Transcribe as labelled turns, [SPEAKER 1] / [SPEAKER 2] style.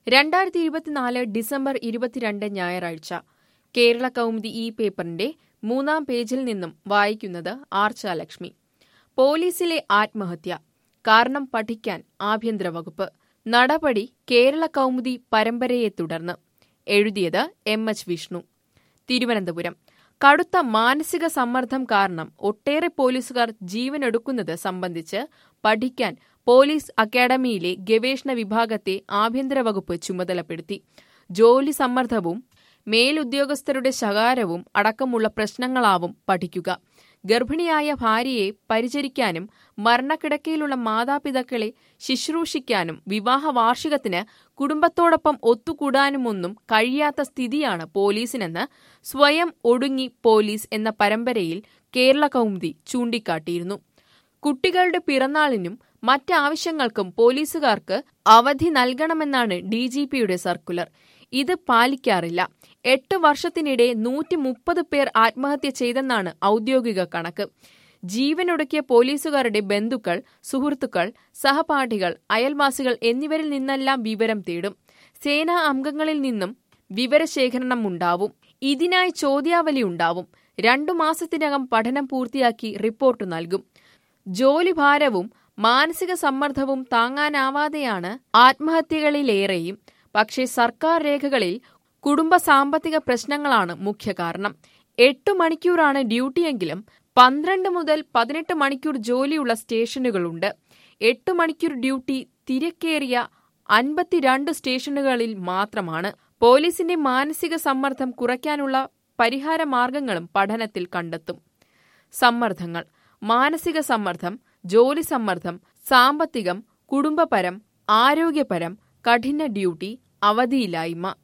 [SPEAKER 1] രണ്ടായിരത്തി ഇരുപത്തിനാല് ഡിസംബർ ഇരുപത്തിരണ്ട് ഞായറാഴ്ച കേരള കൗമുദി ഈ പേപ്പറിന്റെ മൂന്നാം പേജിൽ നിന്നും വായിക്കുന്നത് ആർച്ചാലക്ഷ്മി പോലീസിലെ ആത്മഹത്യ കാരണം പഠിക്കാൻ ആഭ്യന്തര വകുപ്പ് നടപടി കേരള കൗമുദി പരമ്പരയെ തുടർന്ന് എഴുതിയത് എം എച്ച് വിഷ്ണു തിരുവനന്തപുരം കടുത്ത മാനസിക സമ്മർദ്ദം കാരണം ഒട്ടേറെ പോലീസുകാർ ജീവനെടുക്കുന്നത് സംബന്ധിച്ച് പഠിക്കാൻ പോലീസ് അക്കാദമിയിലെ ഗവേഷണ വിഭാഗത്തെ ആഭ്യന്തര വകുപ്പ് ചുമതലപ്പെടുത്തി ജോലി സമ്മർദ്ദവും മേലുദ്യോഗസ്ഥരുടെ ശകാരവും അടക്കമുള്ള പ്രശ്നങ്ങളാവും പഠിക്കുക ഗർഭിണിയായ ഭാര്യയെ പരിചരിക്കാനും മരണക്കിടക്കയിലുള്ള മാതാപിതാക്കളെ ശുശ്രൂഷിക്കാനും വിവാഹ വാർഷികത്തിന് കുടുംബത്തോടൊപ്പം ഒത്തുകൂടാനുമൊന്നും കഴിയാത്ത സ്ഥിതിയാണ് പോലീസിനെന്ന് സ്വയം ഒടുങ്ങി പോലീസ് എന്ന പരമ്പരയിൽ കേരള കൗമുദി ചൂണ്ടിക്കാട്ടിയിരുന്നു കുട്ടികളുടെ പിറന്നാളിനും മറ്റാവശ്യങ്ങൾക്കും പോലീസുകാർക്ക് അവധി നൽകണമെന്നാണ് ഡിജിപിയുടെ സർക്കുലർ ഇത് പാലിക്കാറില്ല എട്ട് വർഷത്തിനിടെ നൂറ്റി മുപ്പത് പേർ ആത്മഹത്യ ചെയ്തെന്നാണ് ഔദ്യോഗിക കണക്ക് ജീവനൊടുക്കിയ പോലീസുകാരുടെ ബന്ധുക്കൾ സുഹൃത്തുക്കൾ സഹപാഠികൾ അയൽവാസികൾ എന്നിവരിൽ നിന്നെല്ലാം വിവരം തേടും സേനാ അംഗങ്ങളിൽ നിന്നും വിവരശേഖരണം ഉണ്ടാവും ഇതിനായി ചോദ്യാവലി ഉണ്ടാവും രണ്ടു മാസത്തിനകം പഠനം പൂർത്തിയാക്കി റിപ്പോർട്ട് നൽകും ജോലിഭാരവും മാനസിക സമ്മർദ്ദവും താങ്ങാനാവാതെയാണ് ആത്മഹത്യകളിലേറെയും പക്ഷേ സർക്കാർ രേഖകളിൽ കുടുംബ സാമ്പത്തിക പ്രശ്നങ്ങളാണ് മുഖ്യ കാരണം എട്ടു മണിക്കൂറാണ് ഡ്യൂട്ടിയെങ്കിലും പന്ത്രണ്ട് മുതൽ പതിനെട്ട് മണിക്കൂർ ജോലിയുള്ള സ്റ്റേഷനുകളുണ്ട് എട്ട് മണിക്കൂർ ഡ്യൂട്ടി തിരക്കേറിയ അൻപത്തിരണ്ട് സ്റ്റേഷനുകളിൽ മാത്രമാണ് പോലീസിന്റെ മാനസിക സമ്മർദ്ദം കുറയ്ക്കാനുള്ള പരിഹാര മാർഗങ്ങളും പഠനത്തിൽ കണ്ടെത്തും സമ്മർദ്ദങ്ങൾ മാനസിക സമ്മർദ്ദം ജോലി സമ്മർദ്ദം സാമ്പത്തികം കുടുംബപരം ആരോഗ്യപരം കഠിന ഡ്യൂട്ടി അവധിയില്ലായ്മ